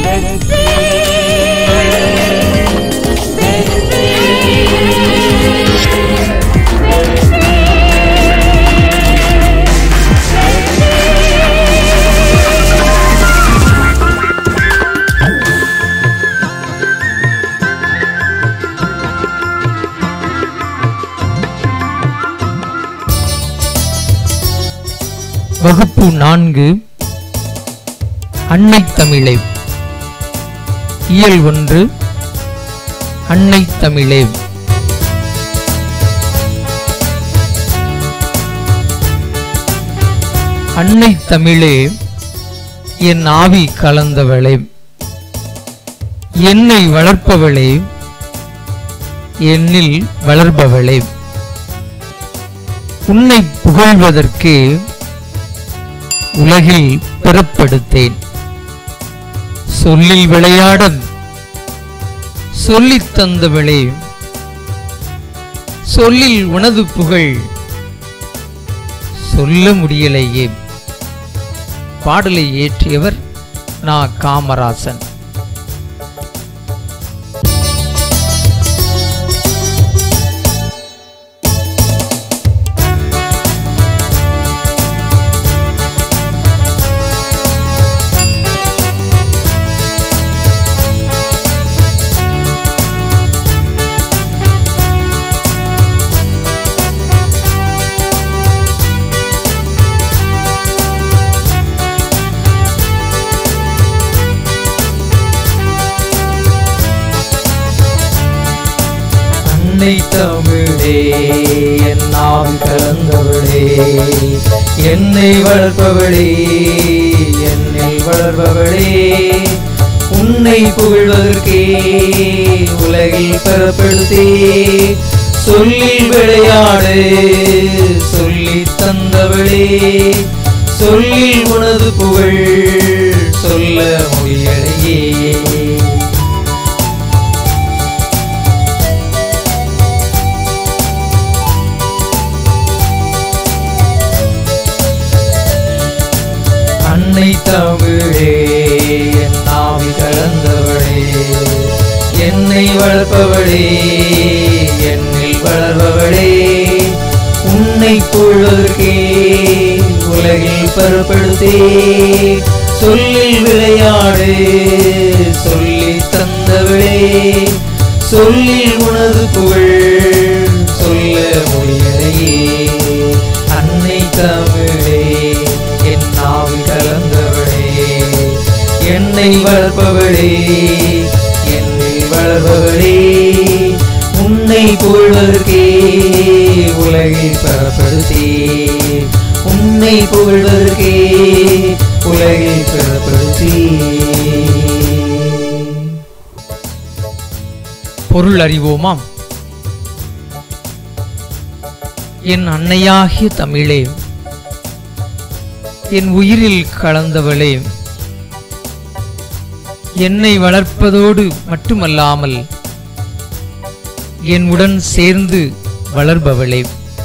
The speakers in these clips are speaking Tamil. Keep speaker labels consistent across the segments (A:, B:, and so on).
A: வெற்றி வெற்றி
B: வகுப்பு நான்கு அன்னை தமிழே இயல் ஒன்று அன்னை தமிழே அன்னை தமிழே என் ஆவி கலந்தவளே என்னை வளர்ப்பவளே என்னில் வளர்பவளே உன்னை புகழ்வதற்கு உலகில் பிறப்படுத்தேன் சொல்லில் விளையாட சொல்லித் தந்தவளே சொல்லில் உனது புகழ் சொல்ல முடியலையே பாடலை இயற்றியவர் நா காமராசன் அன்னை தமிழே என் நாம் கலந்தவளே என்னை வளர்ப்பவளே என்னில் வளர்பவளே உன்னை புகழ்வதற்கே உலகில் பெறப்படுத்தே சொல்லில் விளையாடு சொல்லி தந்தவளே சொல்லில் உனது புகழ் சொல்ல முடியலையே அன்னை தமிழே என் ஆவி கலந்தவளே என்னை வளர்ப்பவளே என்னில் வளர்பவளே உன்னை புகழ்வதற்கே உலகில் பரப்படுத்தே சொல்லில் விளையாடு சொல்லி தந்தவளே சொல்லில் உனது புகழ் சொல்ல முடியலையே அன்னை தமிழே என் ஆவி கலந்தவளே என்னை வளர்ப்பவளே என்னை வளர்பவளே உன்னை புகழ்வதற்கே உலகில் பரப்படுத்தே உன்னை புகழ்வதற்கே உலகில் பரப்படுத்தே பொருள் அறிவோமாம் என் அன்னையாகிய தமிழே என் உயிரில் கலந்தவளே என்னை வளர்ப்பதோடு மட்டுமல்லாமல் என் உடன் சேர்ந்து வளர்பவளே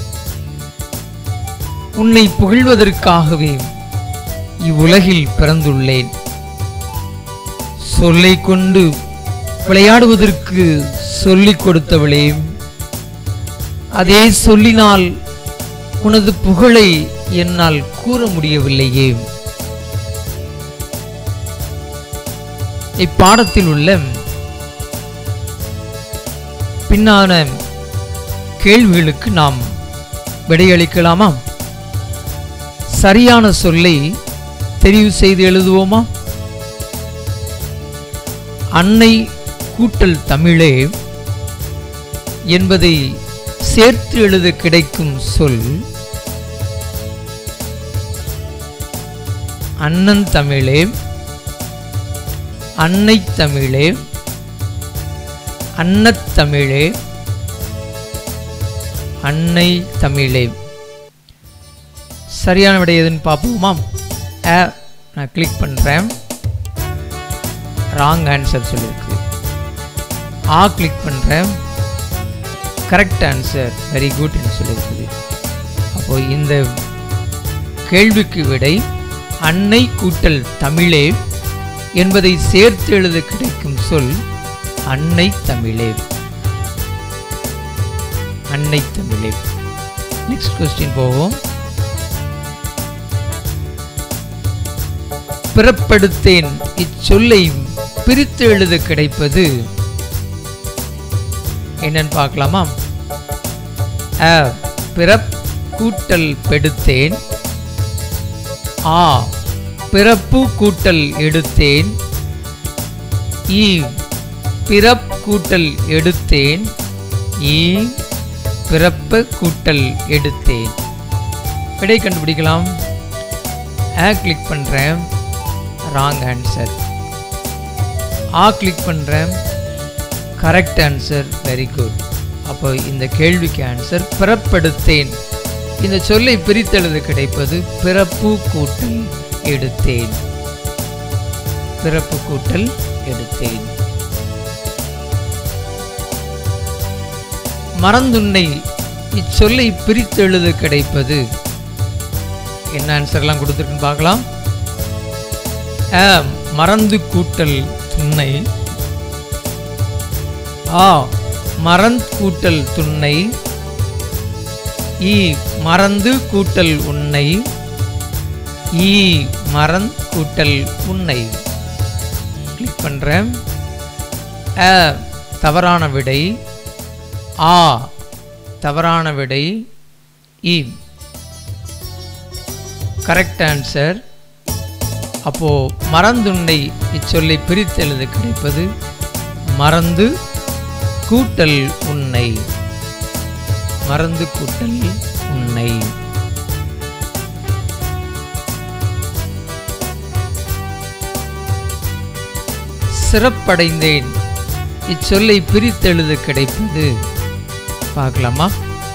B: உன்னை புகழ்வதற்காகவே இவ்வுலகில் பிறந்துள்ளேன் சொல்லைக் கொண்டு விளையாடுவதற்கு சொல்லிக் கொடுத்தவளே அதே சொல்லினால் உனது புகழை என்னால் கூற முடியவில்லையே இப்பாடத்தில் உள்ள பின்னான கேள்விகளுக்கு நாம் விடையளிக்கலாமா சரியான சொல்லை தெரிவு செய்து எழுதுவோமா அன்னை கூட்டல் தமிழே என்பதை சேர்த்து எழுத கிடைக்கும் சொல் அண்ணன் தமிழே அன்னை தமிழே அன்னத் தமிழே அன்னை தமிழே சரியான விடை எதுன்னு பார்ப்போமா ஆ நான் கிளிக் பண்ணுறேன் ராங் ஆன்சர் சொல்லியிருக்கு ஆ கிளிக் பண்ணுறேன் கரெக்ட் ஆன்சர் வெரி குட் என்று சொல்லியிருக்குது அப்போ இந்த கேள்விக்கு விடை அன்னை கூட்டல் தமிழே என்பதை சேர்த்து எழுத கிடைக்கும் சொல் அன்னை தமிழே அன்னை தமிழே நெக்ஸ்ட் கொஸ்டின் போவோம் பிறப்படுத்தேன் இச்சொல்லை பிரித்து எழுத கிடைப்பது என்னன்னு பார்க்கலாமா அ பிறப் கூட்டல் பெடுத்தேன் ஆ பிறப்பு கூட்டல் எடுத்தேன் ஈ பிறப் கூட்டல் எடுத்தேன் ஈ பிறப்பு கூட்டல் எடுத்தேன் விடை கண்டுபிடிக்கலாம் ஆ கிளிக் பண்ணுறேன் ராங் ஆன்சர் ஆ கிளிக் பண்ணுறேன் கரெக்ட் ஆன்சர் வெரி குட் அப்போ இந்த கேள்விக்கு ஆன்சர் பிறப்படுத்தேன் இந்த சொல்லை பிரித்தெழுத கிடைப்பது பிறப்பு கூட்டல் எடுத்தேன் பிறப்பு கூட்டல் எடுத்தேன் மறந்துன்னை இச்சொல்லை பிரித்தெழுத கிடைப்பது என்ன ஆன்சர்லாம் கொடுத்துருக்குன்னு பார்க்கலாம் அ மறந்து கூட்டல் துணை ஆ மறந்து கூட்டல் துணை ஈ மறந்து கூட்டல் உன்னை ஈ மறந்து கூட்டல் உன்னை கிளிக் பண்ணுறேன் அ தவறான விடை ஆ தவறான விடை இ கரெக்ட் ஆன்சர் அப்போ மறந்துன்னை இச்சொல்லை பிரித்து எழுத கிடைப்பது மறந்து கூட்டல் உன்னை மறந்து கூட்டல் உன்னை சிறப்படைந்தேன் இச்சொல்லை பிரித்தெழுத கிடைப்பது பார்க்கலாமா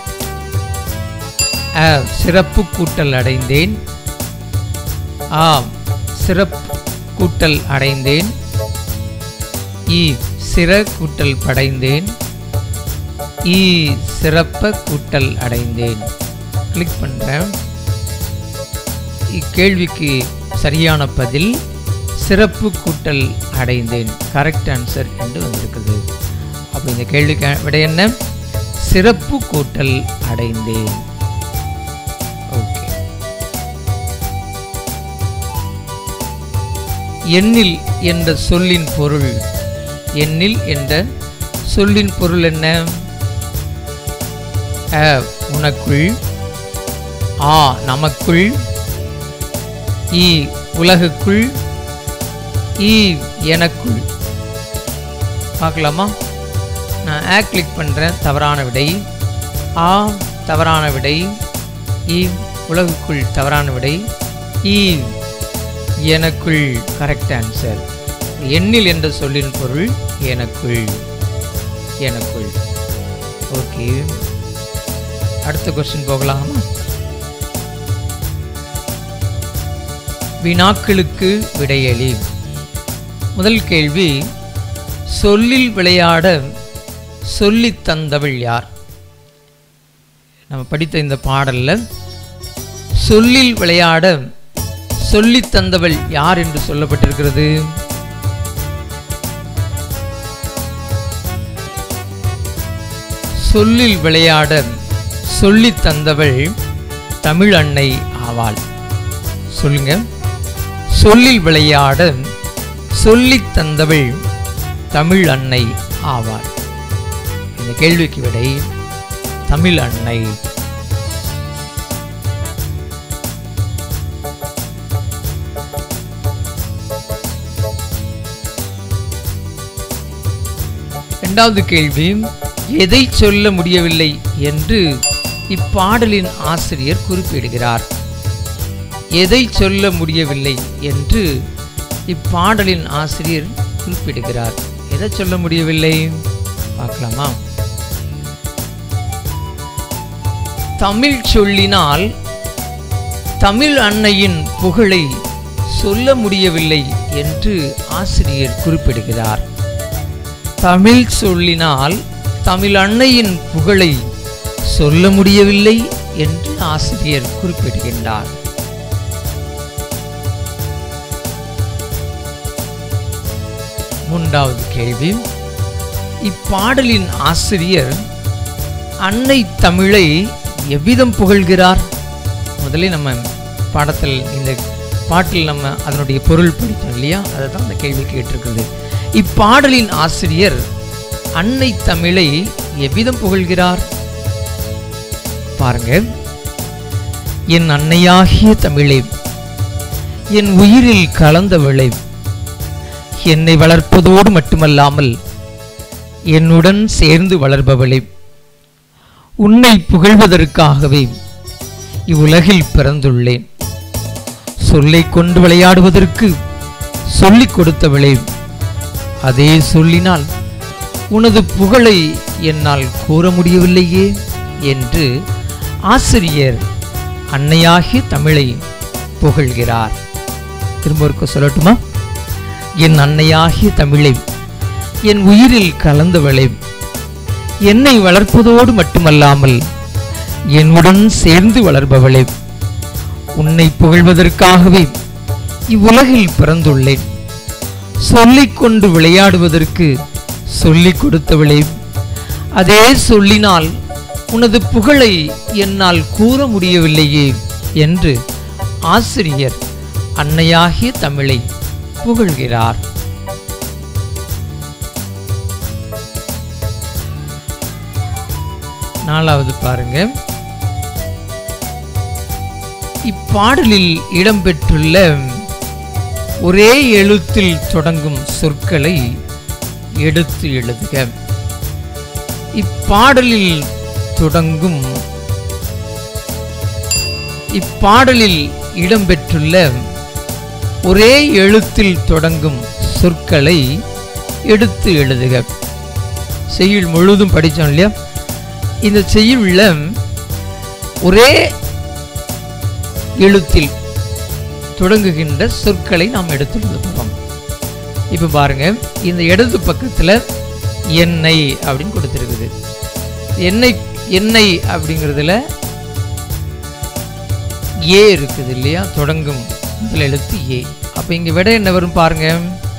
B: அ சிறப்பு கூட்டல் அடைந்தேன் ஆம் சிறப்பு கூட்டல் அடைந்தேன் இ சிற கூட்டல் படைந்தேன் இ சிறப்ப கூட்டல் அடைந்தேன் கிளிக் பண்ணுறேன் இக்கேள்விக்கு சரியான பதில் சிறப்பு கூட்டல் அடைந்தேன் கரெக்ட் ஆன்சர் என்று வந்திருக்குது அப்போ இந்த கேள்விக்கு விட என்ன சிறப்பு கூட்டல் அடைந்தேன் ஓகே எண்ணில் என்ற சொல்லின் பொருள் எண்ணில் என்ற சொல்லின் பொருள் என்ன அ உனக்குள் ஆ நமக்குள் இ உலகுக்குள் இ எனக்குள் பார்க்கலாமா நான் ஆ கிளிக் பண்ணுறேன் தவறான விடை ஆ தவறான விடை இ உலகுக்குள் தவறான விடை இ எனக்குள் கரெக்ட் ஆன்சர் எண்ணில் என்ற சொல்லின் பொருள் எனக்குள் எனக்குள் ஓகே அடுத்த கொஸ்டின் போகலாமா வினாக்களுக்கு விடையளி முதல் கேள்வி சொல்லில் விளையாட சொல்லித் தந்தவள் யார் நம்ம படித்த இந்த பாடல்ல சொல்லில் விளையாட சொல்லித் தந்தவள் யார் என்று சொல்லப்பட்டிருக்கிறது சொல்லில் விளையாட சொல்லித் தந்தவள் தமிழ் அன்னை ஆவாள் சொல்லுங்க சொல்லில் விளையாட சொல்லித் தந்தவள் தமிழ் அன்னை ஆவாள் இந்த கேள்விக்கு விடை தமிழ் அன்னை இரண்டாவது கேள்வி எதை சொல்ல முடியவில்லை என்று இப்பாடலின் ஆசிரியர் குறிப்பிடுகிறார் எதை சொல்ல முடியவில்லை என்று இப்பாடலின் ஆசிரியர் குறிப்பிடுகிறார் எதை சொல்ல முடியவில்லை பார்க்கலாமா தமிழ் சொல்லினால் தமிழ் அன்னையின் புகழை சொல்ல முடியவில்லை என்று ஆசிரியர் குறிப்பிடுகிறார் தமிழ் சொல்லினால் தமிழ் அன்னையின் புகழை சொல்ல முடியவில்லை என்று ஆசிரியர் குறிப்பிடுகின்றார் மூன்றாவது கேள்வி இப்பாடலின் ஆசிரியர் அன்னை தமிழை எவ்விதம் புகழ்கிறார் முதல்ல நம்ம பாடத்தில் இந்த பாட்டில் நம்ம அதனுடைய பொருள் படித்தோம் இல்லையா அதை தான் அந்த கேள்வி கேட்டிருக்குது இப்பாடலின் ஆசிரியர் அன்னை தமிழை எவ்விதம் புகழ்கிறார் பாருங்க என் அன்னையாகிய தமிழே என் உயிரில் கலந்தவளை என்னை வளர்ப்பதோடு மட்டுமல்லாமல் என்னுடன் சேர்ந்து வளர்பவளே உன்னை புகழ்வதற்காகவே இவ்வுலகில் பிறந்துள்ளேன் சொல்லைக் கொண்டு விளையாடுவதற்கு சொல்லிக் கொடுத்தவளே அதே சொல்லினால் உனது புகழை என்னால் கூற முடியவில்லையே என்று ஆசிரியர் அன்னையாகிய தமிழை புகழ்கிறார் திரும்ப ஒருக்க சொல்லட்டுமா என் அன்னையாகிய தமிழை என் உயிரில் கலந்தவளை என்னை வளர்ப்பதோடு மட்டுமல்லாமல் என்னுடன் சேர்ந்து வளர்பவளே உன்னை புகழ்வதற்காகவே இவ்வுலகில் பிறந்துள்ளேன் சொல்லிக் கொண்டு விளையாடுவதற்கு சொல்லிக் கொடுத்தவளே அதே சொல்லினால் உனது புகழை என்னால் கூற முடியவில்லையே என்று ஆசிரியர் அன்னையாகிய தமிழை புகழ்கிறார் நாலாவது பாருங்க இப்பாடலில் இடம்பெற்றுள்ள ஒரே எழுத்தில் தொடங்கும் சொற்களை எடுத்து எழுதுக இப்பாடலில் தொடங்கும் இப்பாடலில் இடம்பெற்றுள்ள ஒரே எழுத்தில் தொடங்கும் சொற்களை எடுத்து எழுதுக செய்யுள் முழுதும் படித்தோம் இல்லையா இந்த செய்யுள்ள ஒரே எழுத்தில் தொடங்குகின்ற சொற்களை நாம் எடுத்து எழுத போகிறோம் இப்போ பாருங்க இந்த இடது பக்கத்தில் எண்ணெய் அப்படின்னு கொடுத்துருக்குது எண்ணெய் எண்ணெய் அப்படிங்கிறதுல ஏ இருக்குது இல்லையா தொடங்கும் முதல் எழுத்து ஏ அப்போ இங்கே விட என்ன வரும் பாருங்க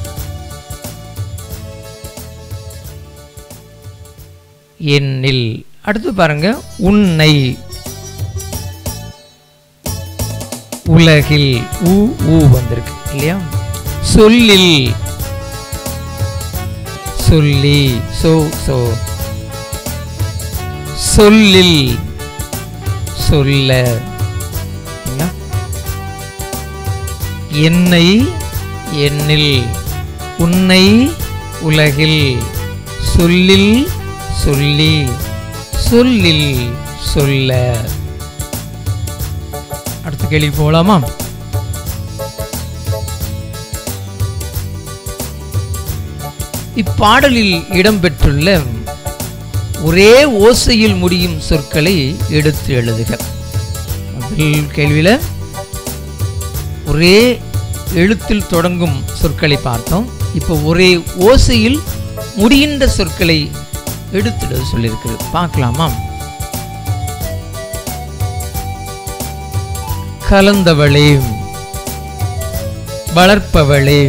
B: எண்ணில் அடுத்து பாருங்க உன்னை உலகில் ஊ ஊ வந்திருக்கு இல்லையா சொல்லில் சொல்லி சோ சோ சொல்லில் சொல்ல என்ன? என்னை எண்ணில் உன்னை உலகில் சொல்லில் சொல்லி சொல்லில் சொல்ல அடுத்த கேள்வி போகலாமா இப்பாடலில் இடம்பெற்றுள்ள ஒரே ஓசையில் முடியும் சொற்களை எடுத்து எழுதுக முதல் கேள்வியில் ஒரே எழுத்தில் தொடங்கும் சொற்களை பார்த்தோம் இப்போ ஒரே ஓசையில் முடிகின்ற சொற்களை எடுத்துட சொல்லியிருக்கிறது பார்க்கலாமா கலந்தவளே வளர்ப்பவளே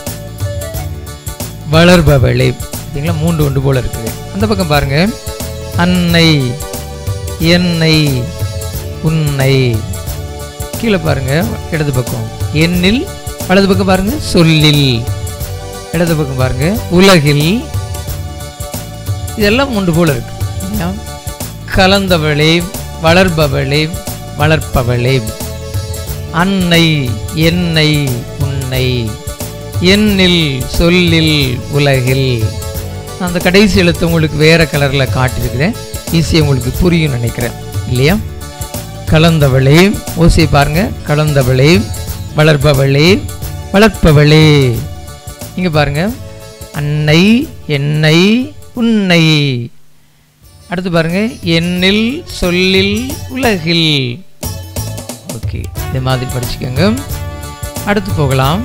B: வளர்பவளே பார்த்தீங்களா மூன்று ஒன்று போல இருக்குது அந்த பக்கம் பாருங்க அன்னை என்னை உன்னை கீழே பாருங்க இடது பக்கம் எண்ணில் வலது பக்கம் பாருங்க சொல்லில் இடது பக்கம் பாருங்க உலகில் இதெல்லாம் ஒன்று போல இருக்கு இல்லையா? கலந்தவளே வளர்பவளே வளர்ப்பவளே அன்னை என்னை உன்னை எண்ணில் சொல்லில் உலகில் நான் அந்த கடைசி எழுத்து உங்களுக்கு வேற கலரில் காட்டியிருக்கிறேன் ஈஸியாக உங்களுக்கு புரியும் நினைக்கிறேன் இல்லையா கலந்தவளே ஓசை பாருங்க கலந்தவளே வளர்ப்பவளே வளர்ப்பவளே இங்க பாருங்க அன்னை என்னை உன்னை அடுத்து பாருங்க எண்ணில் சொல்லில் உலகில் ஓகே இந்த மாதிரி படிச்சுக்கோங்க அடுத்து போகலாம்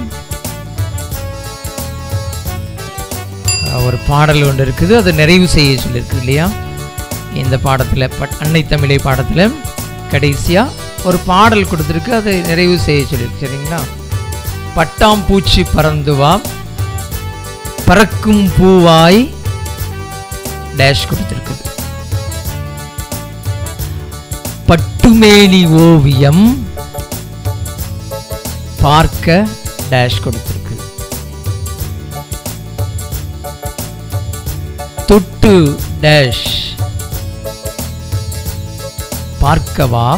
B: அஹ் ஒரு பாடல் ஒன்று இருக்குது அதை நிறைவு செய்ய சொல்லியிருக்கு இல்லையா இந்த பாடத்தில் பட் அன்னை தமிழை பாடத்தில் கடைசியாக ஒரு பாடல் கொடுத்துருக்கு அதை நிறைவு செய்ய சொல்லியிருக்கு சரிங்களா பட்டாம்பூச்சி பறந்து வா பறக்கும் பூவாய் டேஷ் கொடுத்திருக்குது பட்டுமேனி ஓவியம் பார்க்க டேஷ் கொடுத்திருக்கு தொட்டு டேஷ் பார்க்கவா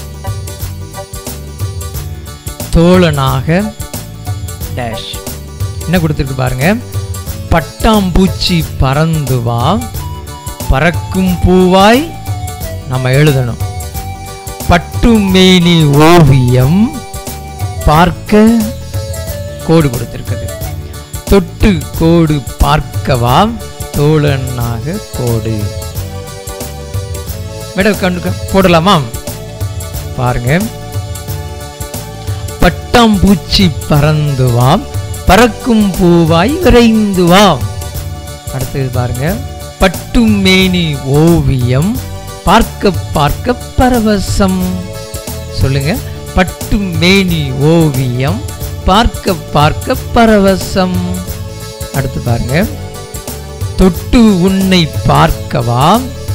B: தோழனாக டேஷ் என்ன கொடுத்துருக்கு பாருங்க பட்டாம்பூச்சி பறந்து வா பறக்கும் பூவாய் நம்ம எழுதணும் பட்டுமேனி ஓவியம் பார்க்க கோடு கொடுத்திருக்குது தொட்டு கோடு பார்க்கவா தோழனாக கோடு மேடம் கண்டு போடலாமா பாருங்க பட்டாம்பூச்சி பறந்து வா பறக்கும் பூவாய் விரைந்து வா அடுத்தது பாருங்க பட்டும் மேனி ஓவியம் பார்க்க பார்க்க பரவசம் சொல்லுங்க பட்டும் மேனி ஓவியம் பார்க்க பார்க்க பரவசம் அடுத்து பாருங்க தொட்டு உன்னை பார்க்கவா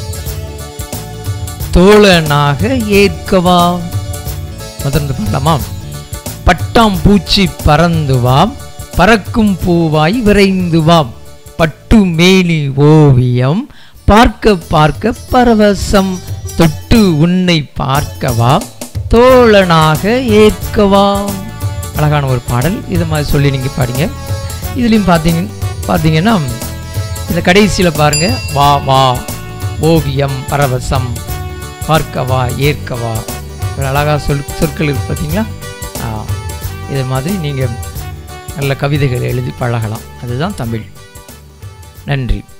B: தோழனாக ஏற்கவா முதல்ல பாடலாமா பட்டாம் பூச்சி பறந்து வா பறக்கும் பூவாய் விரைந்து வா பட்டு மேனி ஓவியம் பார்க்க பார்க்க பரவசம் தொட்டு உன்னை பார்க்கவா தோழனாக ஏற்கவா அழகான ஒரு பாடல் இது மாதிரி சொல்லி நீங்கள் பாடிங்க இதுலேயும் பார்த்தீங்க பார்த்தீங்கன்னா இந்த கடைசியில் பாருங்க வா வா ஓவியம் பரவசம் பார்க்கவா ஏற்கவா ஒரு அழகாக சொல் சொற்கள் இருக்கு பார்த்தீங்களா ஆ, இது மாதிரி நீங்கள் நல்ல கவிதைகள் எழுதி பழகலாம் அதுதான் தமிழ் நன்றி